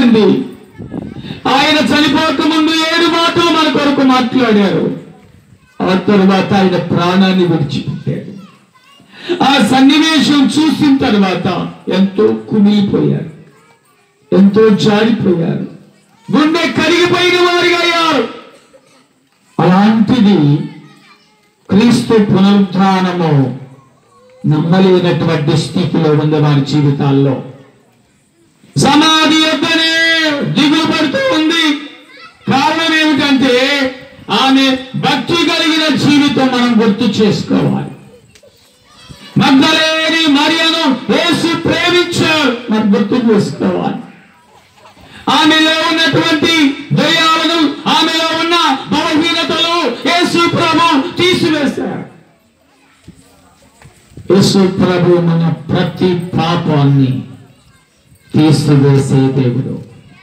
ఉంది. ఆయన చనిపోక ముందు ఏడు మాటలు మన కొరకు మాట్లాడారు ఆ తరువాత ఆయన ప్రాణాన్ని విడిచిపెట్టాడు ఆ సన్నివేశం చూసిన తర్వాత ఎంతో కుమిలిపోయారు ఎంతో జారిపోయారు గుండె కరిగిపోయిన వారిగా అయ్యారు అలాంటిది క్రీస్తు పునరుద్ధానము నమ్మలేనటువంటి స్థితిలో ఉంది వారి జీవితాల్లో సమాధి యొక్కనే దిగులు పడుతూ ఉంది కారణం ఏమిటంటే ఆమె భక్తి కలిగిన జీవితం మనం గుర్తు చేసుకోవాలి మగ్ధలేని మరియను యేసు ప్రేమించాడు మనం గుర్తు చేసుకోవాలి ఆమెలో ఉన్నటువంటి దయాలను ఆమెలో ఉన్న బలహీనతలు యేసు ప్రభు తీసివేశాడు యేసు ప్రభు మన ప్రతి పాపాన్ని తీసివేసే దేవుడు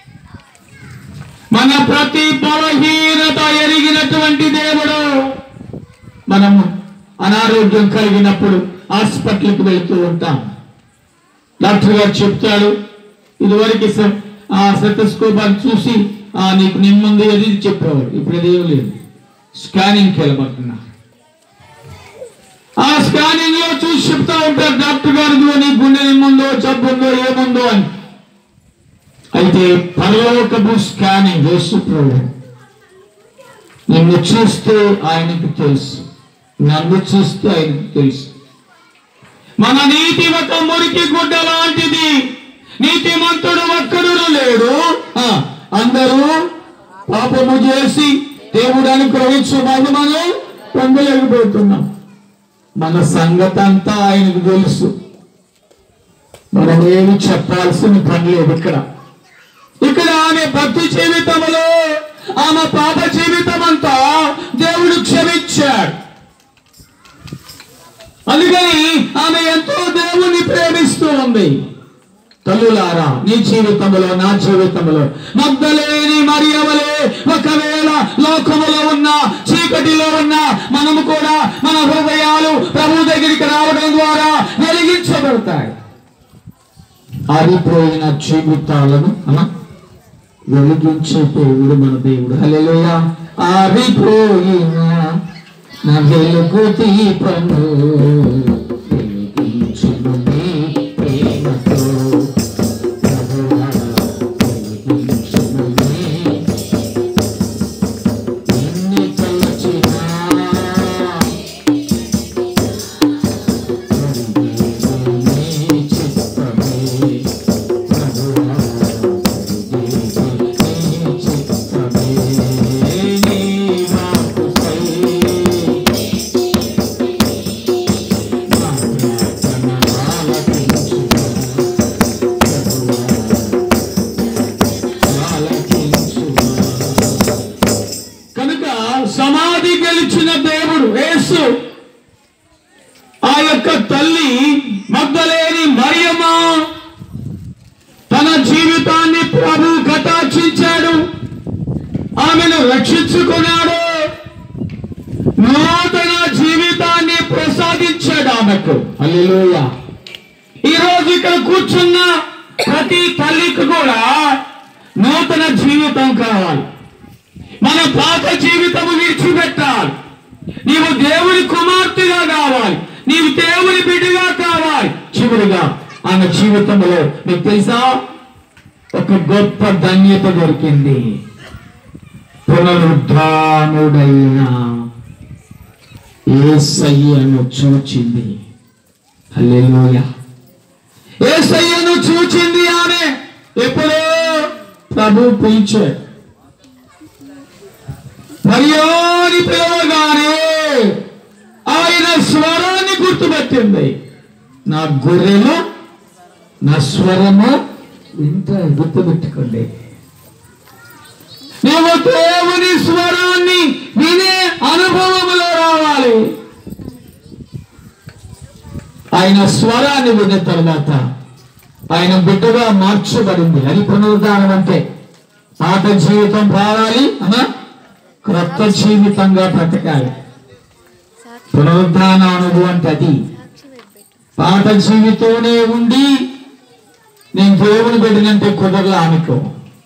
మన ప్రతి బలహీనత ఎరిగినటువంటి దేవుడు మనము అనారోగ్యం కలిగినప్పుడు హాస్పిటల్కి వెళ్తూ ఉంటాం డాక్టర్ గారు చెప్తాడు ఇదివరకు స- ఆ సెటస్కోప్ అని చూసి ఆ నీకు నిమ్ముంది అది ఇది చెప్పేవాడు ఇప్పుడు అదేం లేదు స్కానింగ్కి వెళ్ళబడుతున్నా ఆ స్కానింగ్ లో చూసి చెప్తా ఉంటారు డాక్టర్ గారు ఇదిగో నీ గుండె నిమ్ముందో జబ్బు ఉందో ఏముందో అని అయితే పరలోకపు స్కానింగ్ యేసు ప్రభు నిన్ను చూస్తే ఆయనకు తెలుసు నన్ను చూస్తే ఆయనకు తెలుసు మన నీతి ఒక మురికి గుడ్డ లాంటిది నీతిమంతుడు ఒక్కడు లేడు ఆ, అందరూ పాపము చేసి దేవుడు అనుగ్రహించు మహిమను పొందలేకపోతున్నాం మన సంగతి అంతా ఆయనకు తెలుసు మనం ఏమి చెప్పాల్సిన పని లేదు ఇక్కడ ఇక్కడ ఆమె భక్తి జీవితంలో ఆమె పాప జీవితం అంతా దేవుడు క్షమించాడు అందుకని ఆమె ఎంతో దేవుణ్ణి ప్రేమిస్తూ ఉంది తల్లులారా నీ జీవితంలో నా జీవితంలో మగ్ధలేని మరియవలే ఒకవేళ లోకములో ఉన్న చీకటిలో ఉన్న మనము కూడా మన హృదయాలు ప్రభు దగ్గరికి రావడం ద్వారా వెలిగించబడతాయి ఆరిపోయిన జీవితాలను అమ్మా వెలిగించే దేవుడు మన దేవుడు హల్లెలూయ ఆరిపోయిన నా వెలుగు దీపము వెలిగించును నీ ప్రేమతో ప్రభువా, వెలిగించును నీ ఎన్ని తలచినా నీ చిత్తమే ప్రభువా, నీ చిత్తమే నీ మాటపై కనుక సమాధి గెలిచిన దేవుడు యేసు ఆ యొక్క తల్లి మగ్ధలేని మరియమ్మ తన జీవితాన్ని ప్రభు కటాక్షించాడు ఆమెను రక్షించుకున్నాడు నూతన జీవితాన్ని ప్రసాదించాడు ఆమెకు హల్లెలూయా ఈ రోజు ఇక్కడ కూర్చున్న ప్రతి తల్లికి కూడా నూతన జీవితం కావాలి మన పాత జీవితము విడిచిపెట్టాలి నీవు దేవుని కుమార్తెగా కావాలి నీవు దేవుని బిడ్డగా కావాలి చివరిగా ఆమె జీవితంలో మీకు తెలుసా ఒక గొప్ప ధన్యత దొరికింది పునరుద్ధానుడైన ఏసయ్యను చూచింది హల్లెలూయా ఏసయ్యను చూచింది ఆమె ఎప్పుడో ప్రభు పిలిచాడు మరియాని పిలవగానే ఆయన స్వరాన్ని గుర్తుపెట్టింది నా గొర్రెలు నా స్వరము ఇంత గుర్తుపెట్టుకోండి నీవు దేవుని స్వరాన్ని వినే అనుభవములో రావాలి ఆయన స్వరాన్ని విన్న తర్వాత ఆయన బిడ్డగా మార్చబడింది అది పునరుద్ధానం అంటే పాత జీవితం రావాలి అనా క్రొత్త జీవితంగా బ్రతకాలి పునరుద్ధాన అనుభవం అంటే అది పాత జీవితంలోనే ఉండి నేను దేవుని బిడ్డనంటే కుదరలా అనుకో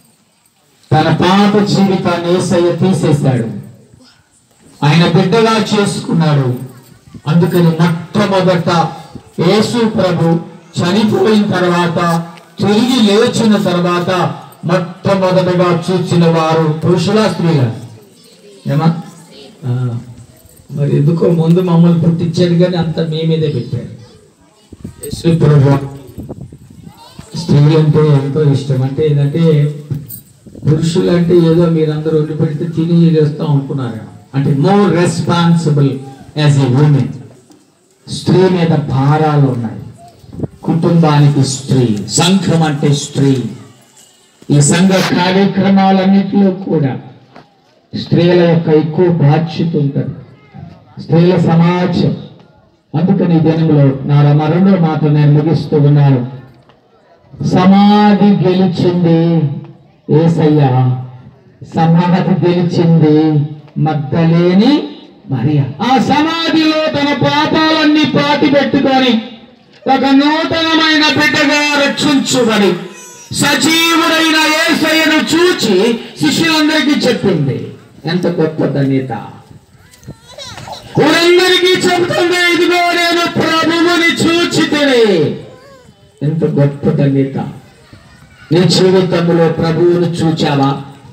తన పాత జీవితాన్ని ఏసయ్య తీసేశాడు ఆయన బిడ్డగా చేసుకున్నాడు అందుకని మొట్టమొదట యేసు ప్రభు చనిపోయిన తర్వాత తిరిగి లేచిన తర్వాత మొట్టమొదటగా చూసిన వారు పురుషుల స్త్రీల ఏమా ఆ, మరి ఎందుకో ముందు మమ్మల్ని పుట్టించాడు కానీ అంత మీ మీదే పెట్టాడు యేసు ప్రభు స్త్రీ అంటే ఎంతో ఇష్టం అంటే ఏంటంటే పురుషులు అంటే ఏదో మీరందరూ వండి పెడితే తిని చేస్తాం అనుకున్నారు అంటే more responsible as a woman స్త్రీ మీద భారాలు ఉన్నాయి కుటుంబానికి స్త్రీ సంఘం అంటే స్త్రీ ఈ సంఘ కార్యక్రమాలన్నింటిలో కూడా స్త్రీల యొక్క ఎక్కువ బాధ్యత ఉంటుంది స్త్రీల సమాజం అందుకని ఈ దినంలో నా మా రెండో మాట నేను ముగిస్తూ ఉన్నాను సమాధి గెలిచింది ఏసయ్య సమాధి గెలిచింది మద్దలేని మరియ ఆ సమాధిలో తన పాపాలన్నీ పాతి పెట్టుకొని ఒక నూతనమైన బిడ్డగా రక్షించుబడి సజీవుడైన ఏసయ్యను చూచి శిష్యులందరికీ చెప్పింది ఎంత గొప్ప ధన్యత ఊరందరికీ చెబుతుంది ఇదిగో నేను ప్రభువుని చూచితిని ఎంత గొప్ప ధన్యత నీ జీవితంలో ప్రభువును చూచావా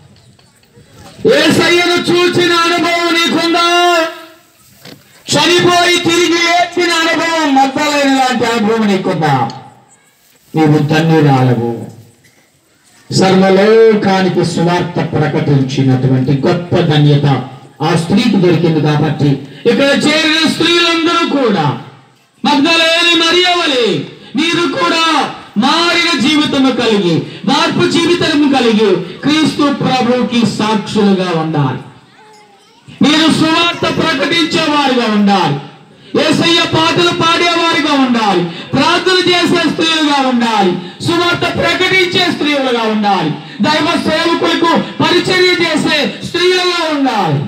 ఏసయ్యను చూచిన అనుభవం నీకుందా చనిపోయి తిరిగి లేచిన అనుభవం మొత్తలైన లాంటి అనుభవం నీకుందా నీవు ధన్యురాలవు సర్వలోకానికి సువార్త ప్రకటించినటువంటి గొప్ప ధన్యత ఆ స్త్రీకి దొరికింది కాబట్టి ఇక్కడ చేరిన స్త్రీలందరూ కూడా మగ్ధలేని మరియవలి మీరు కూడా మారిన జీవితము కలిగి మార్పు జీవితము కలిగి క్రీస్తు ప్రభువుకి సాక్షులుగా ఉండాలి మీరు సువార్త ప్రకటించేవారుగా ఉండాలి ఏసయ్య పాటలు పాడేవారుగా ఉండాలి ప్రార్థన చేసే స్త్రీలుగా ఉండాలి సువార్త ప్రకటించే స్త్రీలుగా ఉండాలి దైవ సేవకులకు పరిచర్య చేసే స్త్రీలుగా ఉండాలి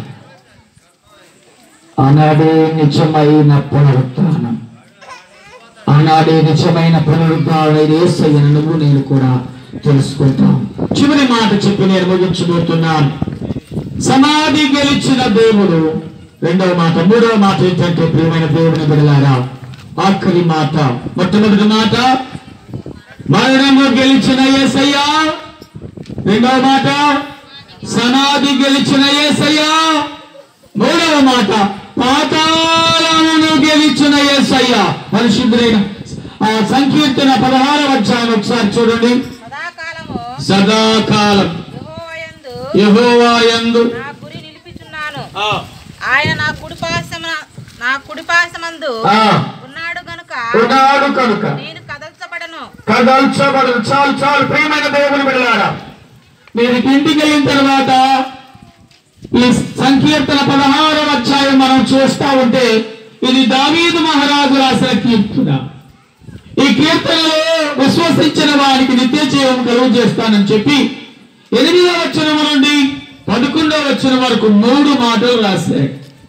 ఆనాడే నిజమైన పునరుత్థానం ఆనాడే నిజమైన పునరుద్ధారణ ఏసయ్యను నువ్వు నేను కూడా తెలుసుకుంటాం చివరి మాట చెప్పి నేను ముగించబోతున్నాను సమాధి గెలిచిన దేవుడు రెండవ మాట మూడవ మాట ఏంటంటే ప్రియమైన దేవుని బిడలారా ఆఖరి మాట మొట్టమొదటి మాట మరణము గెలిచిన ఏసయ్యా రెండవ మాట సమాధి గెలిచిన ఏసయ్యా మూడవ మాట పాతాళమును గెలిచిన యేసయ్య పరిశుద్ధులైన ఆ సంకీర్తన పదహారవ అధ్యాయం ఒకసారి చూడండి సదాకాలము సదాకాలం యెహోవాయందు యెహోవాయందు నా గురి నిలిపిచున్నాను ఆయన నా కుడిపాశమ నా కుడిపాశమందు ఆ, ఉన్నాడు గనుక ఉన్నాడు కనుక నేను కదల్చబడను కదల్చబడు చాలు చాలు ప్రియమైన దేవుని బిడ్డలారా మీరు ఇంటికి వెళ్ళిన తర్వాత ఈ సంకీర్తన పదహారవ అధ్యాయం మనం చూస్తా ఉంటే ఇది దావీదు మహారాజు రాసిన కీర్తన ఈ కీర్తనలో విశ్వసించిన వారికి నిత్య జీవం కలుగు చేస్తానని చెప్పి ఎనిమిదవ వచనం నుండి పదకొండవ వచనం వరకు మూడు మాటలు రాశాడు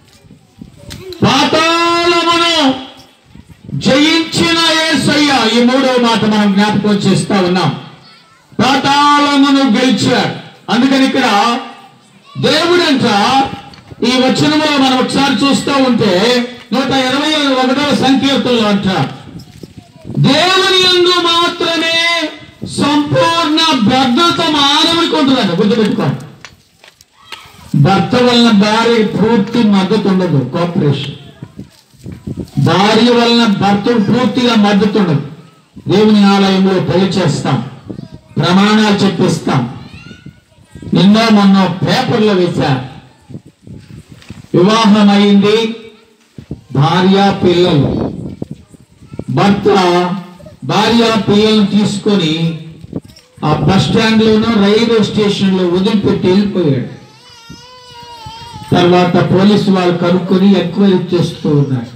పాతాళమును జయించిన యేసయ్య ఈ మూడవ మాట మనం జ్ఞాపకం చేస్తా ఉన్నాం పాతాళమును గెలిచాడు అందుకని ఇక్కడ దేవుడంట ఈ వచనములో మనం ఒకసారి చూస్తూ ఉంటే నూట ఇరవై ఒకటవ సంకీర్తనలో అంట దేవుని యందు మాత్రమే సంపూర్ణ భద్రత మానవునికి ఉంటుందంట గుర్తుపెట్టుకోండి భర్త వలన భార్య పూర్తి మద్దతు ఉండదు కోఆపరేషన్ భార్య వలన భర్త పూర్తిగా మద్దతు ఉండదు దేవుని ఆలయంలో పెళ్లి చేస్తాం ప్రమాణాలు చెప్పిస్తాం నిన్న మొన్న పేపర్లో వేశారు వివాహం అయింది భార్య పిల్లలు భర్త భార్య పిల్లలను తీసుకొని ఆ బస్ స్టాండ్ లోనో రైల్వే స్టేషన్ లో వదిలిపెట్టి వెళ్ళిపోయాడు తర్వాత పోలీసు వాళ్ళు కనుక్కొని ఎంక్వైరీ చేస్తూ ఉన్నారు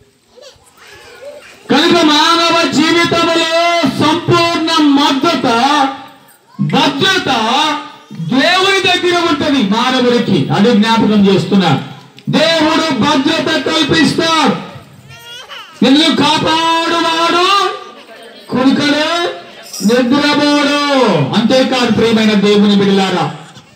కనుక మానవ జీవితంలో సంపూర్ణ మద్దత భద్రత దేవుని దగ్గర ఉంటది మానవుడికి అది జ్ఞాపకం చేస్తున్నారు దేవుడు భద్రత కల్పిస్తాడు నిన్ను కాపాడువాడు కుడికడు నిద్రపోడు అంతేకాదు ప్రియమైన దేవుని బిడ్డలారా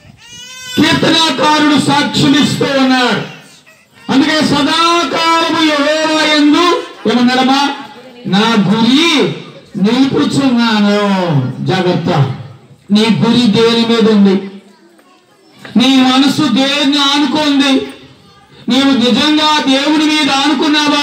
కీర్తనాకారుడు సాక్ష్యమిస్తూ ఉన్నాడు అందుకే సదాకాలము యెహోవా యందు ఏమన్నాడమ్మా నా గురి నిలుపుచున్నాను జాగ్రత్త నీ గురి దేని మీద ఉంది నీ మనసు దేన్ని ఆనుకుంది నీవు నిజంగా దేవుడి మీద ఆనుకున్నావా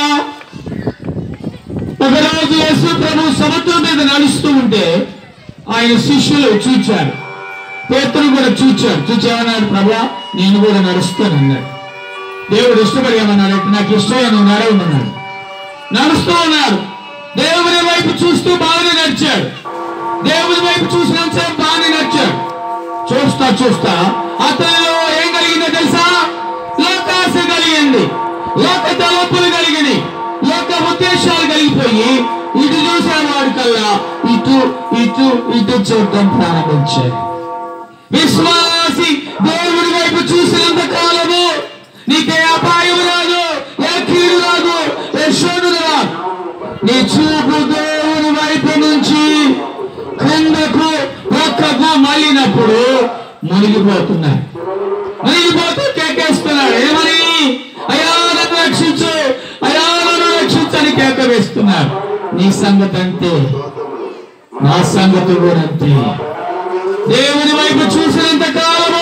ఒకరోజు యేసు ప్రభు సముద్రం మీద నడుస్తూ ఉంటే ఆయన శిష్యులు చూచారు పేతురు కూడా చూచాడు చూచామన్నాడు ప్రభా నేను కూడా నడుస్తాను అన్నాడు దేవుడు ఇష్టపడి ఏమన్నాడు నాకు ఇష్టమైన నువ్వు నడవమన్నాడు నడుస్తూ ఉన్నాడు దేవుని వైపు చూస్తూ బాగానే నడిచాడు దేవుని వైపు చూసినంతసేపు బాగానే నడిచాడు చూస్తా చూస్తా అతనిలో ఏం కలిగిందో తెలుసా లోకాశ కలిగింది లోక తలపులు కలిగినాయి లోక ఉద్దేశాలు కలిగిపోయి ఇటు చూసేవాడు కల్లా ఇటు ఇటు ఇటు చూడటం ప్రారంభించాడు విశ్వాసి దేవుడి వైపు చూసినంత కాలము నీకే అపాయం రాదు ఏ కీడు రాదు ఏ శోధులు రాదు నీ చూపు దేవుని వైపు నుంచి క్రిందకు పక్కకు మళ్ళినప్పుడు మునిగిపోతున్నాయి మునిగిపోతూ కేకేస్తున్నాడు ఏమని అయా నన్ను రక్షించు అయా నన్ను రక్షించని కేక వేస్తున్నాడు నీ సంగతి అంతే నా సంగతి కూడా అంతే దేవుని వైపు చూసినంత కాలము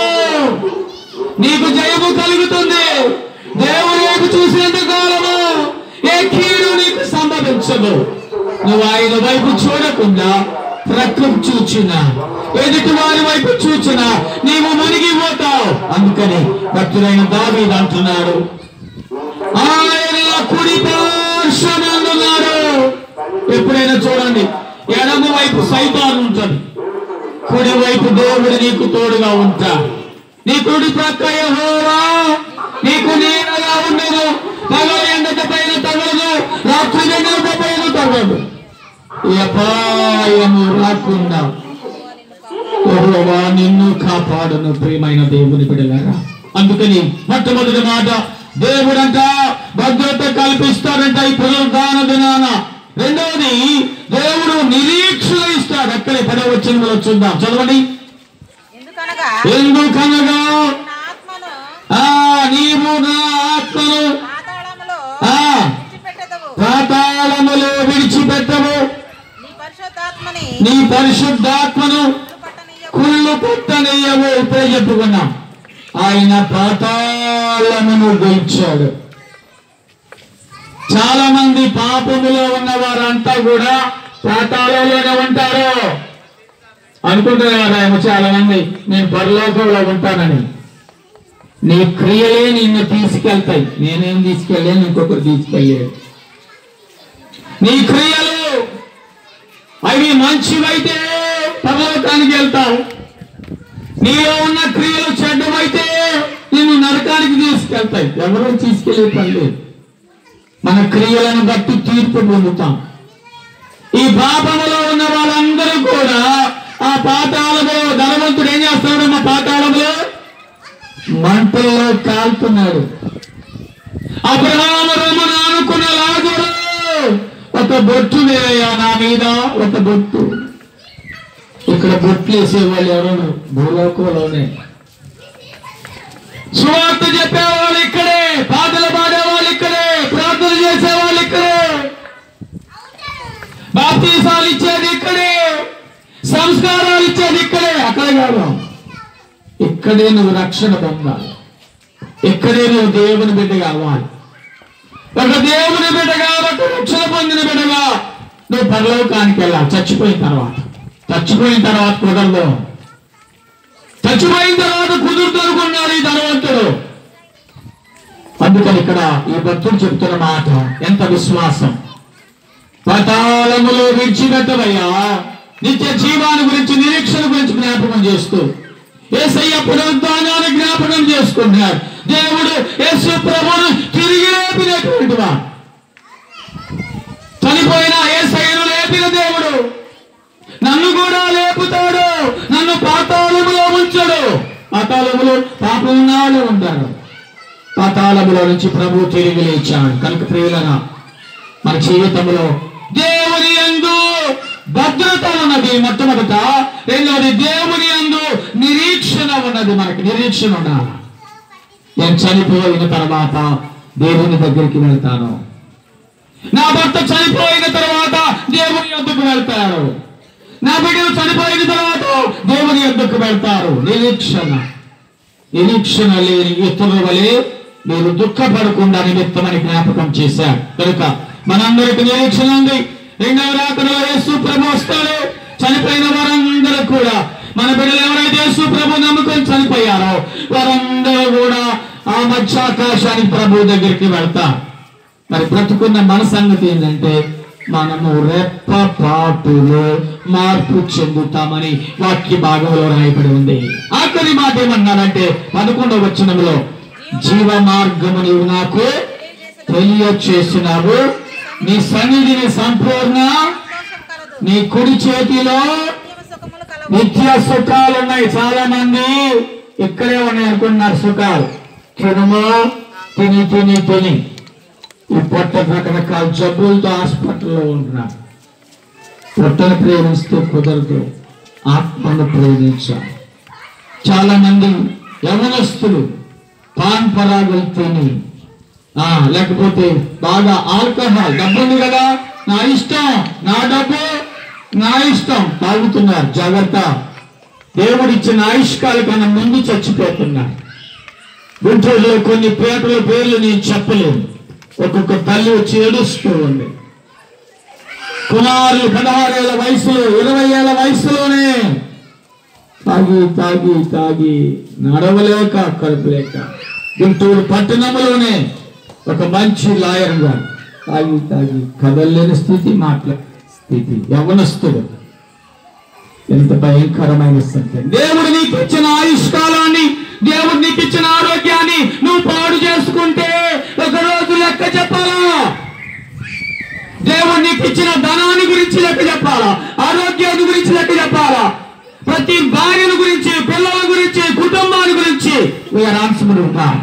నీకు జయము కలుగుతుంది దేవుని వైపు చూసినంత కాలము ఏ కీడు నీకు సంభవించదు నువ్వు ఆయన వైపు చూడకుండా ప్రకృతి చూచిన ఎదుటి వారి వైపు చూచిన నీవు మునిగిపోతావు అందుకని భక్తులైన దావీదు అంటున్నాడు ఆయన కుడి పార్శ్వమందున్నాడు ఎప్పుడైనా చూడండి ఎడమ వైపు సైతాన్ ఉంటుంది కుడి వైపు దేవుడు నీకు తోడుగా ఉంటా నీ కుడి ప్రక్క యెహోవా నీకు నీడగా ఉండదు పగల ఎండక పైన తగలదు రాత్రి ఎండక పైన తగలదు ఈ అపాయము రాకుండా యెహోవా నిన్ను కాపాడును ప్రియమైన దేవుని బిడలారా అందుకని మొట్టమొదటి మాట దేవుడంట భద్రత కల్పిస్తాడంట ఈ పునరుద్ధాన దినాన రెండవది దేవుడు నిరీక్షణ ఇస్తాడు అక్కడే పదవ వచ్చిన చూద్దాం చదవండి ఎందుకనగా ఎందుకనగా నా ఆత్మను ఆ నీవు నా ఆత్మను పాతాళములో ఆ విడిచిపెట్టదవు పాతాళములో విడిచిపెట్టవు నీ పరిశుద్ధాత్మని నీ పరిశుద్ధాత్మను పట్టనీయవు కుళ్ళు పుట్టనయ్యవు ఇప్పుడే చెప్పుకున్నాం ఆయన పాతాళమును గెలిచాడు చాలా మంది పాపములో ఉన్న వారంతా కూడా పాతాళంలోనే ఉంటారు అనుకుంటున్నారు ఏమో చాలా మంది నేను పరలోకంలో ఉంటానని నీ క్రియలే నిన్ను తీసుకెళ్తాయి నేనేం తీసుకెళ్ళాను ఇంకొకరు తీసుకెళ్ళాడు నీ క్రియలు అవి మంచివైతే పరలోకానికి వెళ్తావు నీలో ఉన్న క్రియలు చెడ్డమైతే నిన్ను నరకానికి తీసుకెళ్తాయి ఎవరో తీసుకెళ్లే పని లేదు మన క్రియలను బట్టి తీర్పు పొందుతాం ఈ పాపములో ఉన్న వాళ్ళందరూ కూడా ఆ పాతాళములో ధనవంతుడు ఏం చేస్తున్నాడు మా పాతాళములో మంటల్లో కాలుతున్నాడు అబ్రహాము రమను అనుకున్న లాజరు ఒక బొట్టు వేయ నా మీద ఒక బొట్టు ఇక్కడ బొట్లు వేసేవాళ్ళు ఎవరు భూలోకంలోనే సువార్త చెప్పేవాళ్ళు ఇక్కడే పాటలు పాడేవాళ్ళు ఇక్కడే ప్రార్థన చేసేవాళ్ళు ఇక్కడే బాప్తీసాలు ఇచ్చేది ఇక్కడే సంస్కారాలు ఇచ్చేది ఇక్కడే అక్కడ కాదు ఇక్కడే నువ్వు రక్షణ పొందాలి ఇక్కడే నువ్వు దేవుని బిడ్డ కావాలి ఒక దేవుని బిడ్డగా ఒక రక్షణ పొందిన బిడ్డగా నువ్వు పరలోకానికి వెళ్ళాలి చచ్చిపోయిన తర్వాత చచ్చిపోయిన తర్వాత కుదరదు చచ్చిపోయిన తర్వాత కుదురుతూ అనుకున్నాడు ఈ ధనవంతుడు అందుకని ఇక్కడ ఈ భక్తుడు చెప్తున్న మాట ఎంత విశ్వాసం పతాళములో విడిచిపెట్టవయ్యా నిత్య జీవాన్ని గురించి నిరీక్షణ గురించి జ్ఞాపకం చేస్తూ ఏసయ్య పునరుద్ధానాన్ని జ్ఞాపకం చేసుకుంటున్నాడు దేవుడు యేసు ప్రభును తిరిగి లేపినటువంటి వాడు చనిపోయిన ఏసయ్యను లేపిన దేవుడు నన్ను కూడా లేపుతాడు నన్ను పాతాళములో ఉంచడు పాతాళములో పాపం ఉన్న వాళ్ళు ఉంటారు పాతాళములో నుంచి ప్రభు తిరిగి లేచాడు కనుక ప్రియులన మన జీవితంలో దేవుని యందు భద్రత ఉన్నది మొట్టమొదట రెండవది దేవుని యందు నిరీక్షణ ఉన్నది ఉన్నది మనకి నిరీక్షణ ఉండాలి నేను చనిపోయిన తర్వాత దేవుని దగ్గరికి వెళ్తాను నా భర్త చనిపోయిన తర్వాత దేవుని యొద్దకు వెళ్తారు నా బిడ్డలు చనిపోయిన తర్వాత దేవుని యొద్దకు వెళ్తారు నిరీక్షణ నిరీక్షణ లేని ఇతరుల వలె మీరు దుఃఖపడకుండా నిమిత్తమని జ్ఞాపకం చేశారు కనుక మనందరికి నిరీక్షణ ఉంది రెండవ రాత్రిలో యేసు ప్రభు వస్తాడు చనిపోయిన వారందరూ కూడా మన బిడ్డలు ఎవరైతే యేసు ప్రభు నమ్ముకొని చనిపోయారో వారందరూ కూడా ఆ మధ్యాకాశానికి ప్రభు దగ్గరికి వెళ్తారు మరి బ్రతుకున్న మన సంగతి ఏంటంటే మనము రెప్పపాటులో మార్పు చెందుతామని వాక్య భాగంలో రాయబడి ఉంది ఆఖరి మాట ఏమన్నారంటే పదకొండవ వచనంలో జీవ మార్గము నీవు నాకు తెలియచేసినావు నీ సన్నిధిని సంపూర్ణ సంతోషం కలదు నీ కుడి చేతిలో నిత్యము సుఖములు కలవు నిత్య సుఖాలు ఉన్నాయి చాలా మంది ఇక్కడే ఉన్నాయి అనుకుంటున్నారు సుఖాలు తినమా తిని తిని తిని ఈ పొట్ట రకరకాల జబ్బులతో హాస్పిటల్లో ఉంటున్నారు పొట్టను ప్రేమిస్తే కుదరదు ఆత్మను ప్రేమించాలి చాలా మంది యవనస్తులు పాన్ పరాగులు తిని ఆ, లేకపోతే బాగా ఆల్కహాల్ డబ్బు ఉంది కదా నా ఇష్టం నా డబ్బు నా ఇష్టం తాగుతున్నారు జాగ్రత్త దేవుడిచ్చిన ఆయుష్కాల కన్నా ముందు చచ్చిపోతున్నారు గుంటూరులో కొన్ని పేటల పేర్లు నేను చెప్పలేను ఒక్కొక్క తల్లి వచ్చి ఏడుస్తూ ఉంది కుమారులు పదహారేళ్ల వయసులో ఇరవై ఏళ్ల వయసులోనే తాగి తాగి తాగి నడవలేక కడుపులేక గుంటూరు పట్టణంలోనే ఒక మంచి లాయర్ గా తాగి తాగి కదలలేని స్థితి మాట్లాడే స్థితి యవనస్తుడు ఎంత భయంకరమైన స్థితి దేవుడు నీకు ఇచ్చిన ఆయుష్కాలాన్ని దేవుడు నీకు ఇచ్చిన ఆరోగ్యాన్ని నువ్వు పాడు చేసుకుంటే ఒక రోజు లెక్క చెప్పాలా దేవుడు నీకు ఇచ్చిన ధనాన్ని గురించి లెక్క చెప్పాలా ఆరోగ్యాన్ని గురించి లెక్క చెప్పాలా ప్రతి భార్యను గురించి పిల్లల గురించి కుటుంబాన్ని గురించి వీఆర్ ఆన్సర్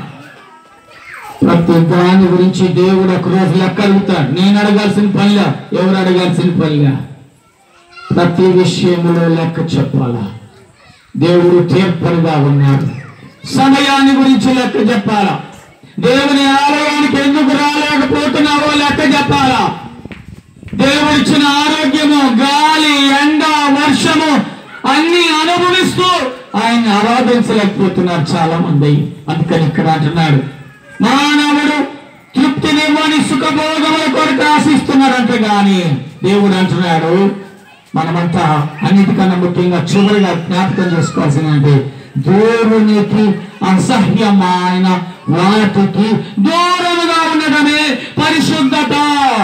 ప్రతి దాని గురించి దేవుడు ఒక రోజు లెక్క అడుగుతాడు నేను అడగాల్సిన పనిలా ఎవరు అడగాల్సిన పనిలా ప్రతి విషయంలో లెక్క చెప్పాలా దేవుడు తీర్పరిగా ఉన్నాడు సమయాన్ని గురించి లెక్క చెప్పాలా దేవుని ఆలయానికి ఎందుకు రాలేకపోతున్నావో లెక్క చెప్పాలా దేవుడిచ్చిన ఆరోగ్యము గాలి ఎండ వర్షము అన్ని అనుభవిస్తూ ఆయన్ని ఆరాధించలేకపోతున్నారు చాలా మంది అందుకని ఇక్కడ అంటున్నాడు మానవుడు తృప్తినివ్వని సుఖభోగముల కొరకు ఆశిస్తున్నారంట గాని దేవుడు అంటున్నాడు మనమంతా అన్నిటికన్నా ముఖ్యంగా చివరిగా జ్ఞాపకం చేసుకోవాల్సింది అంటే దేవునికి అసహ్యమైన వాటికి దూరముగా ఉండడమే పరిశుద్ధత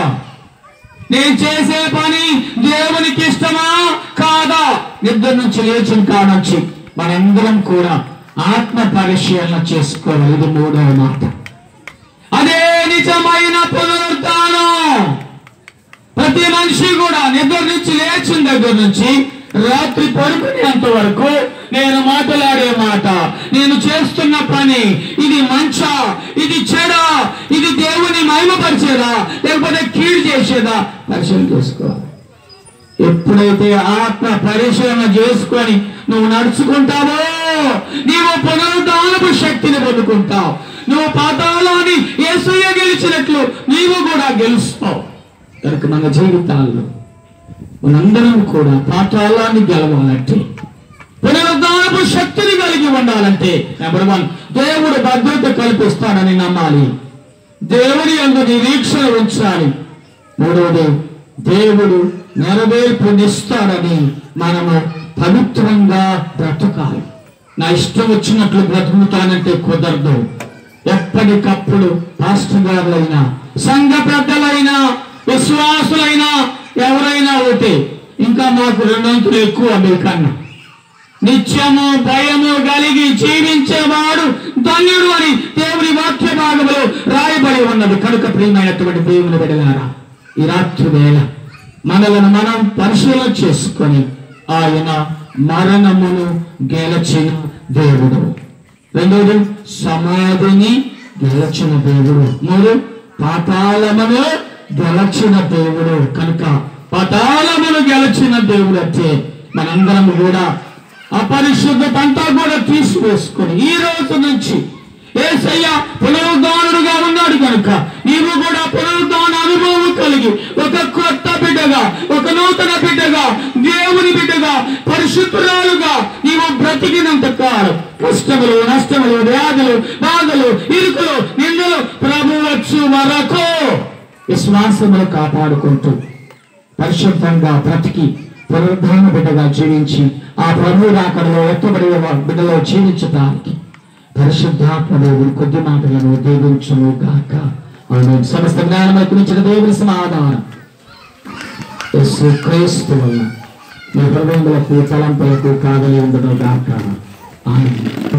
నేను చేసే పని దేవునికి ఇష్టమా కాదా నిద్ర నుంచి లేచిన కాడొచ్చి మనందరం కూడా ఆత్మ పరిశీలన చేసుకోవాలి ఇది మూడవ మాట అదే నిజమైన పునరుద్ధానం ప్రతి మనిషి కూడా నిద్ర నుంచి లేచిన దగ్గర నుంచి రాత్రి పడుకునేంత వరకు నేను మాట్లాడే మాట నేను చేస్తున్న పని ఇది మంచా ఇది చెడా ఇది దేవుని మహిమపరిచేదా లేకపోతే కీడు చేసేదా పరిశీలన చేసుకోవాలి ఎప్పుడైతే ఆత్మ పరిశీలన చేసుకొని నువ్వు నడుచుకుంటావో నీవు పునరుద్ధానపు శక్తిని పొందుకుంటావు నువ్వు పాతాళాన్ని ఏసయ్య గెలిచినట్లు నీవు కూడా గెలుస్తావు కనుక మన జీవితాల్లో మనందరం కూడా పాతాళాన్ని గెలవాలంటే పునరుద్ధానపు శక్తిని కలిగి ఉండాలంటే నెంబర్ వన్ దేవుడు భద్రత కల్పిస్తాడని నమ్మాలి దేవుని యందు నిరీక్షణ ఉంచాలి మూడవది దేవుడు నెరవేర్పునిస్తాడని మనము పవిత్రంగా బ్రతకాలి నా ఇష్టం వచ్చినట్లు బ్రతుకుతానంటే కుదరదు ఎప్పటికప్పుడు పాస్టర్ గారులైనా సంఘ పెద్దలైనా విశ్వాసులైనా ఎవరైనా ఒకటి ఇంకా మాకు రెండంతులు ఎక్కువ మీకన్నా నిత్యము భయము కలిగి జీవించేవాడు ధన్యుడు అని దేవుని వాక్య భాగంలో రాయబడి ఉన్నది కనుక ప్రియమైనటువంటి దేవుని బిడగారా ఈ రాత్రి వేళ మనలను మనం పరిశీలన చేసుకొని ఆయన మరణమును గెలచిన దేవుడు రెండోది సమాధిని గెలచిన దేవుడు మూడు పాతాళమును గెలచిన దేవుడు కనుక పతాళమును గెలచిన దేవుడు అంటే మనందరం కూడా అపరిశుద్ధత అంతా కూడా తీసుకు చేసుకుని ఈ రోజు నుంచి ఏసయ్య పునరుద్ధానుడుగా ఉన్నాడు కనుక నీవు కూడా పునరుద్ధాన అనుభవం కలిగి ఒక కొత్త బిడ్డగా ఒక నూతన బిడ్డగా దేవుని బిడ్డగా పరిశుద్ధురాలుగా నీవు బ్రతికినంత కాలం కష్టములు నష్టములు వ్యాధులు బాధలు ఇరుకులు నిందలు ప్రభు వచ్చు వరకు విశ్వాసములు కాపాడుకుంటూ పరిశుద్ధంగా బ్రతికి పునరుద్ధాన బిడ్డగా జీవించి ఆ ప్రభు రాకడలో ఎత్తబడి బిడ్డలో జీవించడానికి పరిశుద్ధాత్మ దేవుడు కొద్ది మాటలను దీవించును గాక ఆమె సమస్త జ్ఞానం ఇచ్చిన దేవుని సమాధానం యేసు క్రీస్తు వల్ల మీ హృదయములకు తలంపులకు కాగలి ఉండదు గాక ఆమె